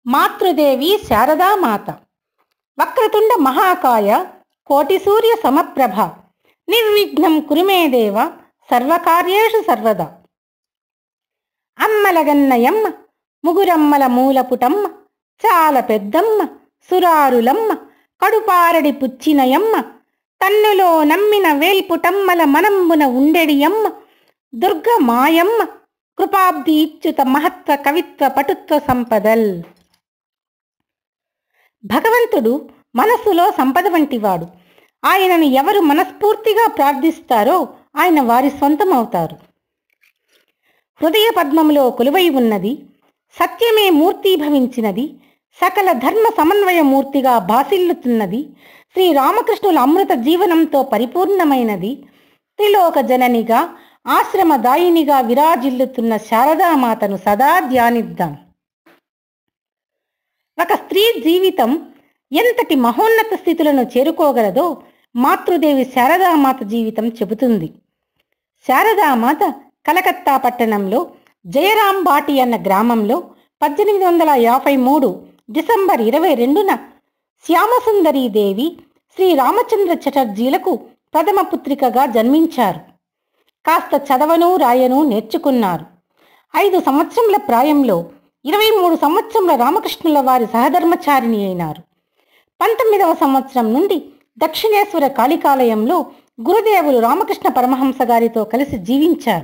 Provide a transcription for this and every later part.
మాతృదేవి శారదామాత వక్రతుండ మహాకాయ కోటి సూర్య సమప్రభ నిర్విఘ్నం కురుమే దేవ సర్వకార్యేషు సర్వదా అమ్మలగన్నయమ్మ ముగురమ్మల మూలపుటమ్మ చాల పెద్దమ్మ సురారులమ్మ కడుపారడి పుచ్చినయమ్మ తన్నులో నమ్మిన వేల్పుటమ్మల మనంబున ఉండెడియమ్మ దుర్గ మాయమ్మ కృపాబ్ది ఇచ్యుత మహత్వ కవిత్వ పటుత్వ సంపదల్ భగవంతుడు మనస్సులో సంపద వంటివాడు ఆయనను ఎవరు మనస్ఫూర్తిగా ప్రార్థిస్తారో ఆయన వారి సొంతం అవుతారు హృదయ పద్మములో కొలువై ఉన్నది సత్యమే మూర్తీభవించినది సకల ధర్మ సమన్వయ మూర్తిగా భాసిల్లుతున్నది శ్రీ రామకృష్ణుల అమృత జీవనంతో పరిపూర్ణమైనది త్రిలోక జననిగా ఆశ్రమదాయినిగా విరాజిల్లుతున్న శారదామాతను సదా ధ్యానిద్దాం ఒక స్త్రీ జీవితం ఎంతటి మహోన్నత స్థితులను చేరుకోగలదో మాతృదేవి శారదామాత జీవితం చెబుతుంది శారదామాత కలకత్తా పట్టణంలో జయరాం బాటి అన్న గ్రామంలో పద్దెనిమిది వందల యాభై మూడు డిసెంబర్ ఇరవై రెండున శ్యామసుందరీ దేవి శ్రీ రామచంద్ర చటర్జీలకు ప్రథమ పుత్రికగా జన్మించారు కాస్త చదవను రాయను నేర్చుకున్నారు ఐదు సంవత్సరముల ప్రాయంలో ఇరవై మూడు సంవత్సరముల రామకృష్ణుల వారి సహధర్మచారిణి అయినారు పంతొమ్మిదవ సంవత్సరం నుండి దక్షిణేశ్వర కాళికాలయంలో గురుదేవులు రామకృష్ణ పరమహంస గారితో కలిసి జీవించారు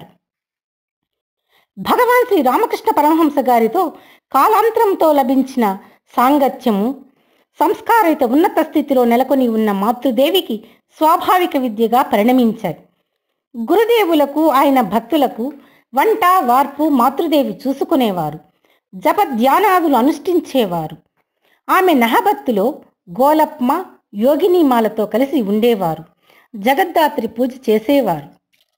భగవాన్ శ్రీ రామకృష్ణ పరమహంస గారితో కాలాంతరంతో లభించిన సాంగత్యము సంస్కారయుత ఉన్నత స్థితిలో నెలకొని ఉన్న మాతృదేవికి స్వాభావిక విద్యగా పరిణమించాయి గురుదేవులకు ఆయన భక్తులకు వంట వార్పు మాతృదేవి చూసుకునేవారు జప ధ్యానాదులు అనుష్ఠించేవారు ఆమె నహబత్తులో గోలప్మ యోగినీమాలతో కలిసి ఉండేవారు జగద్దాత్రి పూజ చేసేవారు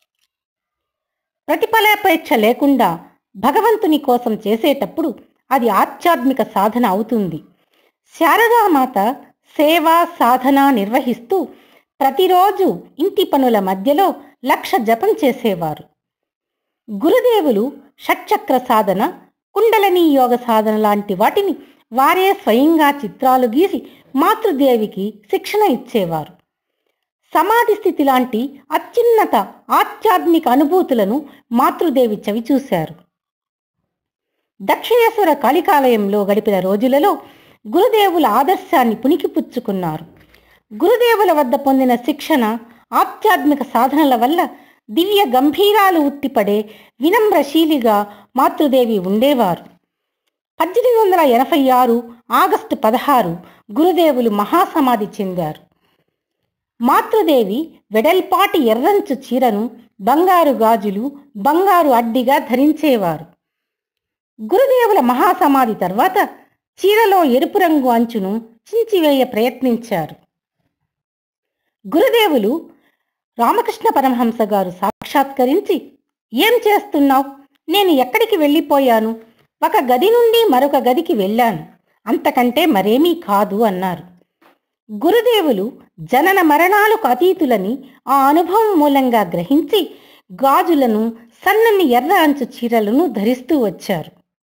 ప్రతిఫలాపేక్ష లేకుండా భగవంతుని కోసం చేసేటప్పుడు అది ఆధ్యాత్మిక సాధన అవుతుంది శారదామాత సేవ సాధన నిర్వహిస్తూ ప్రతిరోజు ఇంటి పనుల మధ్యలో లక్ష జపం చేసేవారు గురుదేవులు షట్చక్ర సాధన కుండలని యోగ సాధన లాంటి వాటిని వారే స్వయంగా చిత్రాలు గీసి మాతృదేవికి శిక్షణ ఇచ్చేవారు సమాధి స్థితి లాంటి అత్యున్నత ఆధ్యాత్మిక అనుభూతులను మాతృదేవి చవిచూశారు దక్షిణేశ్వర కాళికాలయంలో గడిపిన రోజులలో గురుదేవుల ఆదర్శాన్ని పుణికిపుచ్చుకున్నారు గురుదేవుల వద్ద పొందిన శిక్షణ ఆధ్యాత్మిక సాధనల వల్ల దివ్య గంభీరాలు ఉట్టిపడే వినమ్రశీలిగా మాతృదేవి ఉండేవారు పద్దెనిమిది వందల ఎనభై ఆరు ఆగస్టు పదహారు గురుదేవులు మహాసమాధి చెందారు మాతృదేవి వెడల్పాటి ఎర్రంచు చీరను బంగారు గాజులు బంగారు అడ్డిగా ధరించేవారు గురుదేవుల మహాసమాధి తర్వాత చీరలో ఎరుపు రంగు అంచును చించివేయ ప్రయత్నించారు గురుదేవులు రామకృష్ణ పరమహంస గారు సాక్షాత్కరించి ఏం చేస్తున్నావు నేను ఎక్కడికి వెళ్ళిపోయాను ఒక గది నుండి మరొక గదికి వెళ్ళాను అంతకంటే మరేమీ కాదు అన్నారు గురుదేవులు జనన మరణాలకు అతీతులని ఆ అనుభవం మూలంగా గ్రహించి గాజులను సన్నని ఎర్ర అంచు చీరలను ధరిస్తూ వచ్చారు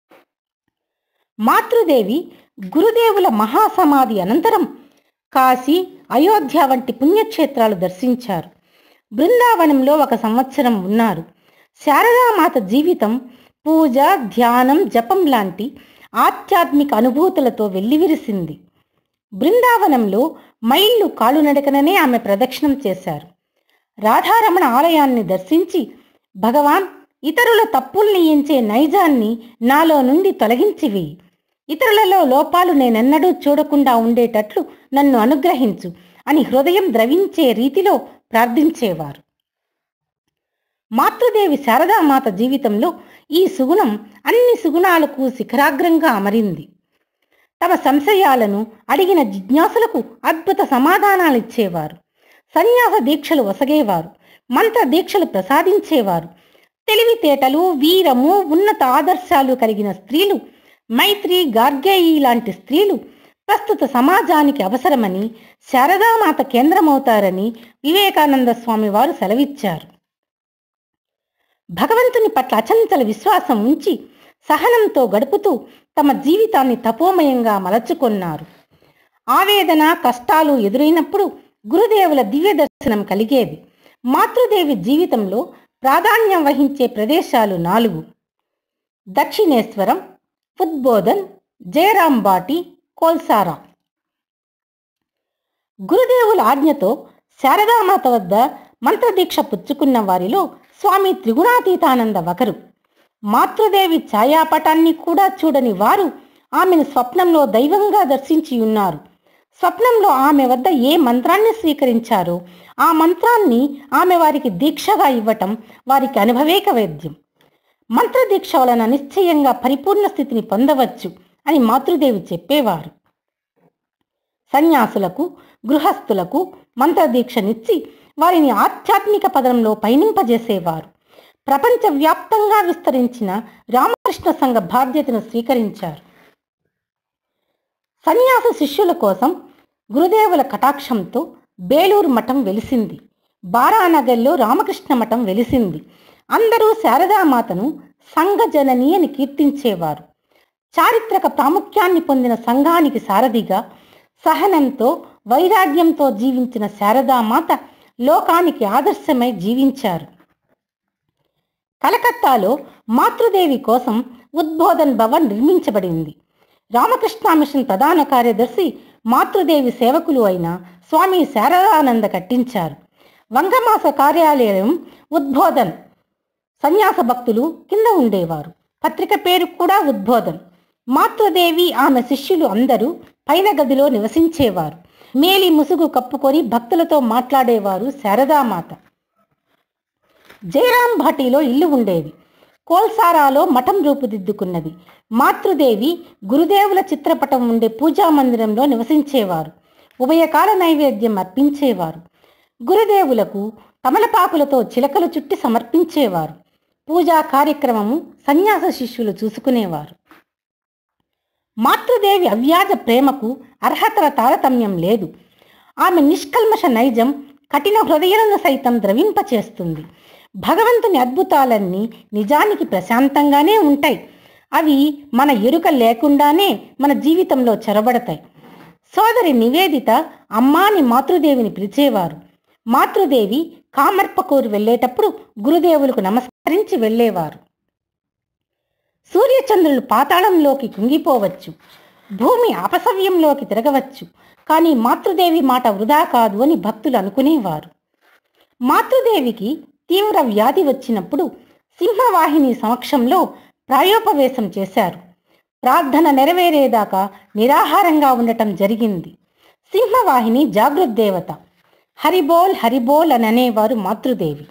మాతృదేవి గురుదేవుల మహాసమాధి అనంతరం కాశీ అయోధ్య వంటి పుణ్యక్షేత్రాలు దర్శించారు బృందావనంలో ఒక సంవత్సరం ఉన్నారు శారదామాత జీవితం పూజ ధ్యానం జపం లాంటి ఆధ్యాత్మిక అనుభూతులతో వెల్లివిరిసింది బృందావనంలో మైళ్ళు కాలునడకననే ఆమె ప్రదక్షిణం చేశారు రాధారమణ ఆలయాన్ని దర్శించి భగవాన్ ఇతరుల తప్పుల్ని ఎంచే నైజాన్ని నాలో నుండి తొలగించివి ఇతరులలో లోపాలు నేనెన్నడూ చూడకుండా ఉండేటట్లు నన్ను అనుగ్రహించు అని హృదయం ద్రవించే రీతిలో ప్రార్థించేవారు మాతృదేవి శారదామాత జీవితంలో ఈ సుగుణం అన్ని సుగుణాలకు శిఖరాగ్రంగా అమరింది తమ సంశయాలను అడిగిన జిజ్ఞాసులకు అద్భుత సమాధానాలిచ్చేవారు సన్యాస దీక్షలు వసగేవారు మంత్ర దీక్షలు ప్రసాదించేవారు తెలివితేటలు వీరము ఉన్నత ఆదర్శాలు కలిగిన స్త్రీలు మైత్రి గార్గేయి లాంటి స్త్రీలు ప్రస్తుత సమాజానికి అవసరమని శారదామాత కేంద్రమవుతారని వివేకానంద స్వామి వారు సెలవిచ్చారు భగవంతుని పట్ల అచంచల విశ్వాసం ఉంచి సహనంతో గడుపుతూ తమ జీవితాన్ని తపోమయంగా మలచుకొన్నారు ఆవేదన కష్టాలు ఎదురైనప్పుడు గురుదేవుల దివ్య దర్శనం కలిగేది మాతృదేవి జీవితంలో ప్రాధాన్యం వహించే ప్రదేశాలు నాలుగు దక్షిణేశ్వరం ఉద్బోధన్ జయరాంబాటి కోల్సారా గురుదేవుల ఆజ్ఞతో శారదామాత వద్ద మంత్రదీక్ష పుచ్చుకున్న వారిలో స్వామి త్రిగుణాతీతానంద ఒకరు మాతృదేవి ఛాయాపటాన్ని కూడా చూడని వారు ఆమెను స్వప్నంలో దైవంగా దర్శించి ఉన్నారు స్వప్నంలో ఆమె వద్ద ఏ మంత్రాన్ని స్వీకరించారో ఆ మంత్రాన్ని ఆమె వారికి దీక్షగా ఇవ్వటం వారికి అనుభవేక వేద్యం మంత్రదీక్ష వలన నిశ్చయంగా పరిపూర్ణ స్థితిని పొందవచ్చు అని మాతృదేవి చెప్పేవారు సన్యాసులకు గృహస్థులకు మంత్రదీక్షనిచ్చి వారిని ఆధ్యాత్మిక పదంలో పయనింపజేసేవారు ప్రపంచవ్యాప్తంగా విస్తరించిన రామకృష్ణ సంఘ బాధ్యతను స్వీకరించారు సన్యాస శిష్యుల కోసం గురుదేవుల కటాక్షంతో బేలూరు మఠం వెలిసింది బారానగర్లో రామకృష్ణ మఠం వెలిసింది అందరూ శారదామాతను సంఘజనని అని కీర్తించేవారు చారిత్రక ప్రాముఖ్యాన్ని పొందిన సంఘానికి సారథిగా సహనంతో వైరాగ్యంతో జీవించిన శారదామాత లోకానికి ఆదర్శమై జీవించారు కలకత్తాలో మాతృదేవి కోసం ఉద్బోధన్ భవన్ నిర్మించబడింది రామకృష్ణ మిషన్ ప్రధాన కార్యదర్శి మాతృదేవి సేవకులు అయిన స్వామి శారదానంద కట్టించారు వంగమాస కార్యాలయం ఉద్బోధన్ సన్యాస భక్తులు కింద ఉండేవారు పత్రిక పేరు కూడా ఉద్బోధన్ మాతృదేవి ఆమె శిష్యులు అందరూ పైన గదిలో నివసించేవారు మేలి ముసుగు కప్పుకొని భక్తులతో మాట్లాడేవారు శారదామాత జయరాం భాటీలో ఇల్లు ఉండేది కోల్సారాలో మఠం రూపుదిద్దుకున్నది మాతృదేవి గురుదేవుల చిత్రపటం ఉండే పూజా మందిరంలో నివసించేవారు ఉభయకాల నైవేద్యం అర్పించేవారు గురుదేవులకు కమలపాకులతో చిలకలు చుట్టి సమర్పించేవారు పూజా కార్యక్రమము సన్యాస శిష్యులు చూసుకునేవారు మాతృదేవి అవ్యాజ ప్రేమకు అర్హతల తారతమ్యం లేదు ఆమె నిష్కల్మష నైజం కఠిన హృదయాలను సైతం ద్రవింపచేస్తుంది భగవంతుని అద్భుతాలన్నీ నిజానికి ప్రశాంతంగానే ఉంటాయి అవి మన ఎరుక లేకుండానే మన జీవితంలో చొరబడతాయి సోదరి నివేదిత అమ్మాని మాతృదేవిని పిలిచేవారు మాతృదేవి కామర్పకూరు వెళ్ళేటప్పుడు గురుదేవులకు నమస్కరించి వెళ్ళేవారు సూర్యచంద్రులు పాతాళంలోకి కుంగిపోవచ్చు భూమి అపసవ్యంలోకి తిరగవచ్చు కానీ మాతృదేవి మాట వృధా కాదు అని భక్తులు అనుకునేవారు మాతృదేవికి తీవ్ర వ్యాధి వచ్చినప్పుడు సింహవాహిని సమక్షంలో ప్రాయోపవేశం చేశారు ప్రార్థన నెరవేరేదాకా నిరాహారంగా ఉండటం జరిగింది సింహవాహిని జాగృద్దేవత హరిబోల్ హరిబోల్ అని అనేవారు మాతృదేవి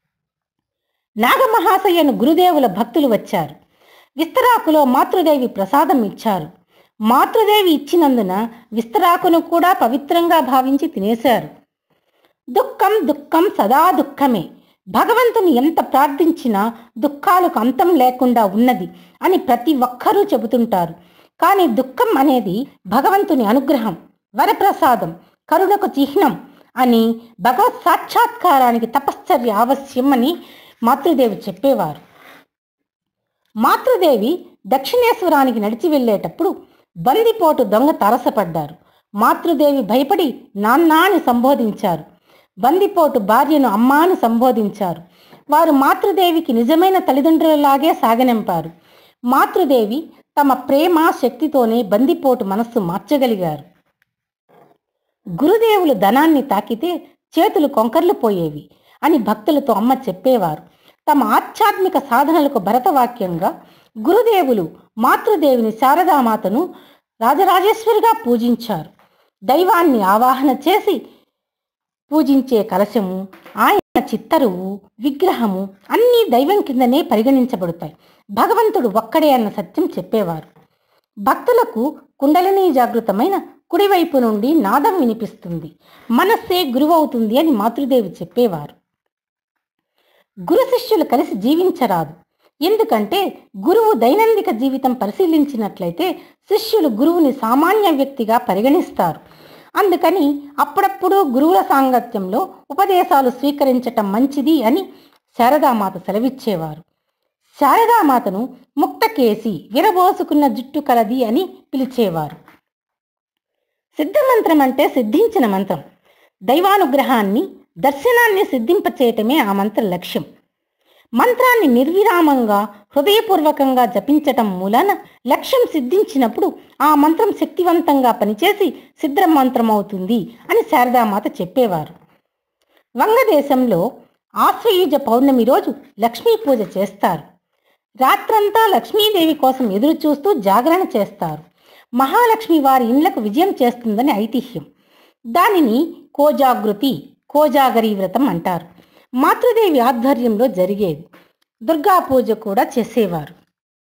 నాగమహాశయను గురుదేవుల భక్తులు వచ్చారు విస్తరాకులో మాతృదేవి ప్రసాదం ఇచ్చారు మాతృదేవి ఇచ్చినందున విస్తరాకును కూడా పవిత్రంగా భావించి తినేశారు దుఃఖం దుఃఖం సదా దుఃఖమే భగవంతుని ఎంత ప్రార్థించినా దుఃఖాలకు అంతం లేకుండా ఉన్నది అని ప్రతి ఒక్కరూ చెబుతుంటారు కానీ దుఃఖం అనేది భగవంతుని అనుగ్రహం వరప్రసాదం కరుణకు చిహ్నం అని భగవత్ సాక్షాత్కారానికి తపశ్చర్య ఆవశ్యం అని మాతృదేవి చెప్పేవారు మాతృదేవి దక్షిణేశ్వరానికి నడిచి వెళ్ళేటప్పుడు బందిపోటు దొంగ తారసపడ్డారు మాతృదేవి భయపడి నాన్నా అని సంబోధించారు బందిపోటు భార్యను అమ్మా అని సంబోధించారు వారు మాతృదేవికి నిజమైన తల్లిదండ్రులలాగే సాగనంపారు మాతృదేవి తమ ప్రేమ శక్తితోనే బందిపోటు మనస్సు మార్చగలిగారు గురుదేవులు ధనాన్ని తాకితే చేతులు కొంకర్లు పోయేవి అని భక్తులతో అమ్మ చెప్పేవారు తమ ఆధ్యాత్మిక సాధనలకు భరతవాక్యంగా గురుదేవులు మాతృదేవిని శారదామాతను రాజరాజేశ్వరిగా పూజించారు దైవాన్ని ఆవాహన చేసి పూజించే కలశము ఆయన చిత్తరువు విగ్రహము అన్నీ దైవం కిందనే పరిగణించబడతాయి భగవంతుడు ఒక్కడే అన్న సత్యం చెప్పేవారు భక్తులకు కుండలిని జాగృతమైన కుడివైపు నుండి నాదం వినిపిస్తుంది మనస్సే గురువవుతుంది అని మాతృదేవి చెప్పేవారు గురు శిష్యులు కలిసి జీవించరాదు ఎందుకంటే గురువు దైనందిక జీవితం పరిశీలించినట్లయితే శిష్యులు గురువుని సామాన్య వ్యక్తిగా పరిగణిస్తారు అందుకని అప్పుడప్పుడు గురువుల సాంగత్యంలో ఉపదేశాలు స్వీకరించటం మంచిది అని శారదామాత సెలవిచ్చేవారు శారదామాతను ముక్తకేసి విరబోసుకున్న జుట్టు కలది అని పిలిచేవారు సిద్ధమంత్రం అంటే సిద్ధించిన మంత్రం దైవానుగ్రహాన్ని దర్శనాన్ని సిద్ధింపచేయటమే ఆ మంత్ర లక్ష్యం మంత్రాన్ని నిర్విరామంగా హృదయపూర్వకంగా జపించటం మూలాన లక్ష్యం సిద్ధించినప్పుడు ఆ మంత్రం శక్తివంతంగా పనిచేసి సిద్ధ మంత్రం అవుతుంది అని శారదామాత చెప్పేవారు వంగదేశంలో ఆశ్వయుజ పౌర్ణమి రోజు లక్ష్మీ పూజ చేస్తారు రాత్రంతా లక్ష్మీదేవి కోసం ఎదురు చూస్తూ జాగరణ చేస్తారు మహాలక్ష్మి వారి ఇండ్లకు విజయం చేస్తుందని ఐతిహ్యం దానిని కోజాగృతి కోజాగరి వ్రతం అంటారు మాతృదేవి ఆధ్వర్యంలో జరిగేది దుర్గా పూజ కూడా చేసేవారు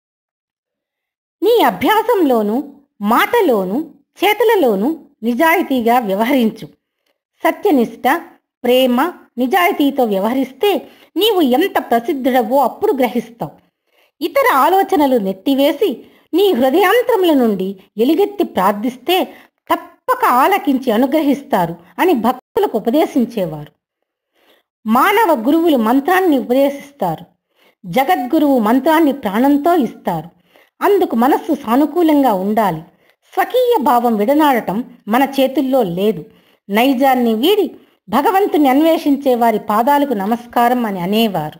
నీ అభ్యాసంలోనూ మాటలోనూ చేతులలోనూ నిజాయితీగా వ్యవహరించు సత్యనిష్ట ప్రేమ నిజాయితీతో వ్యవహరిస్తే నీవు ఎంత ప్రసిద్ధుడవో అప్పుడు గ్రహిస్తావు ఇతర ఆలోచనలు నెట్టివేసి నీ హృదయాంతరముల నుండి ఎలుగెత్తి ప్రార్థిస్తే తప్పక ఆలకించి అనుగ్రహిస్తారు అని భక్తులకు ఉపదేశించేవారు మానవ గురువులు మంత్రాన్ని ఉపదేశిస్తారు జగద్గురువు మంత్రాన్ని ప్రాణంతో ఇస్తారు అందుకు మనస్సు సానుకూలంగా ఉండాలి స్వకీయ భావం విడనాడటం మన చేతుల్లో లేదు నైజాన్ని వీడి భగవంతుని అన్వేషించే వారి పాదాలకు నమస్కారం అని అనేవారు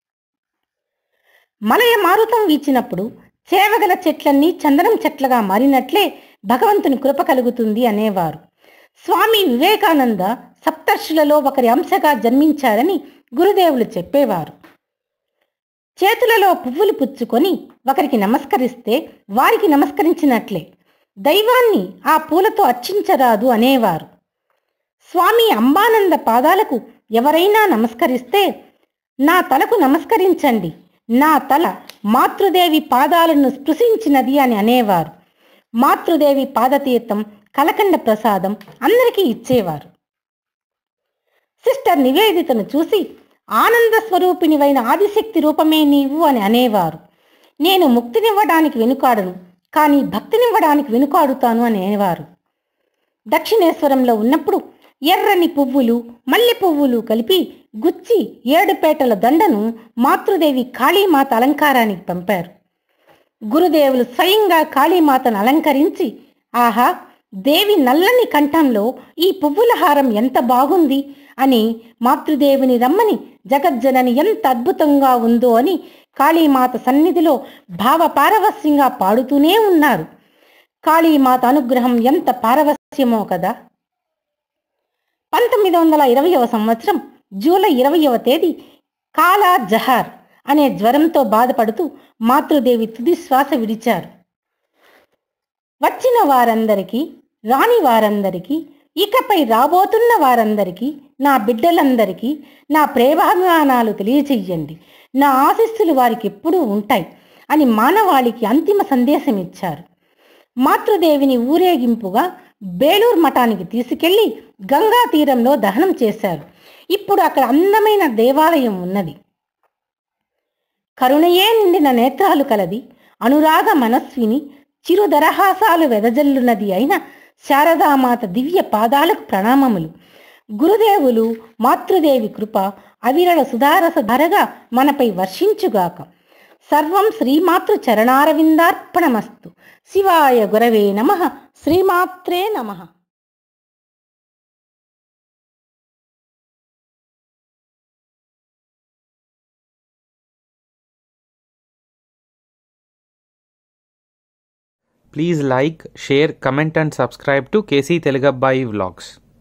మలయ మారుతం వీచినప్పుడు చేవగల చెట్లన్నీ చందనం చెట్లగా మారినట్లే భగవంతుని కృప కలుగుతుంది అనేవారు స్వామి వివేకానంద సప్తర్షులలో ఒకరి అంశగా జన్మించారని గురుదేవులు చెప్పేవారు చేతులలో పువ్వులు పుచ్చుకొని ఒకరికి నమస్కరిస్తే వారికి నమస్కరించినట్లే దైవాన్ని ఆ పూలతో అర్చించరాదు అనేవారు స్వామి అంబానంద పాదాలకు ఎవరైనా నమస్కరిస్తే నా తలకు నమస్కరించండి నా తల మాతృదేవి పాదాలను స్పృశించినది అని అనేవారు మాతృదేవి పాదతీర్థం కలకండ ప్రసాదం అందరికీ ఇచ్చేవారు సిస్టర్ నివేదితను చూసి ఆనంద స్వరూపిణివైన ఆదిశక్తి రూపమే నీవు అని అనేవారు నేను ముక్తినివ్వడానికి వెనుకాడను కానీ భక్తినివ్వడానికి వెనుకాడుతాను అని అనేవారు దక్షిణేశ్వరంలో ఉన్నప్పుడు ఎర్రని పువ్వులు మల్లె పువ్వులు కలిపి గుచ్చి ఏడుపేటల దండను మాతృదేవి కాళీమాత అలంకారానికి పంపారు గురుదేవులు స్వయంగా కాళీమాతను అలంకరించి ఆహా దేవి నల్లని కంఠంలో ఈ పువ్వుల హారం ఎంత బాగుంది అని మాతృదేవిని రమ్మని జగజ్జనని ఎంత అద్భుతంగా ఉందో అని కాళీమాత సన్నిధిలో భావ పారవస్యంగా పాడుతూనే ఉన్నారు కాళీమాత అనుగ్రహం ఎంత పారవస్యమో కదా పంతొమ్మిది వందల ఇరవయవ సంవత్సరం జూలై ఇరవయవ తేదీ కాలా జహార్ అనే జ్వరంతో బాధపడుతూ మాతృదేవి తుది శ్వాస విడిచారు వచ్చిన వారందరికీ రాని వారందరికీ ఇకపై రాబోతున్న వారందరికీ నా బిడ్డలందరికీ నా ప్రేమాభిమానాలు తెలియచెయ్యండి నా ఆశీస్సులు వారికి ఎప్పుడూ ఉంటాయి అని మానవాళికి అంతిమ సందేశం ఇచ్చారు మాతృదేవిని ఊరేగింపుగా బేలూరు మఠానికి తీసుకెళ్లి గంగా తీరంలో దహనం చేశారు ఇప్పుడు అక్కడ అందమైన దేవాలయం ఉన్నది కరుణయే నిండిన నేత్రాలు కలది అనురాగ మనస్విని చిరుదరహాసాలు వెదజల్లున్నది అయిన శారదామాత దివ్య పాదాలకు ప్రణామములు గురుదేవులు మాతృదేవి కృప అవిరళ సుధారస ధరగా మనపై వర్షించుగాక సర్వం శ్రీమాతృ చరణారవిందార్పణమస్తు శివాయ గురవే నమ శ్రీమాత్రే నమః Please like, share, comment and subscribe to KC Telugabbai Vlogs.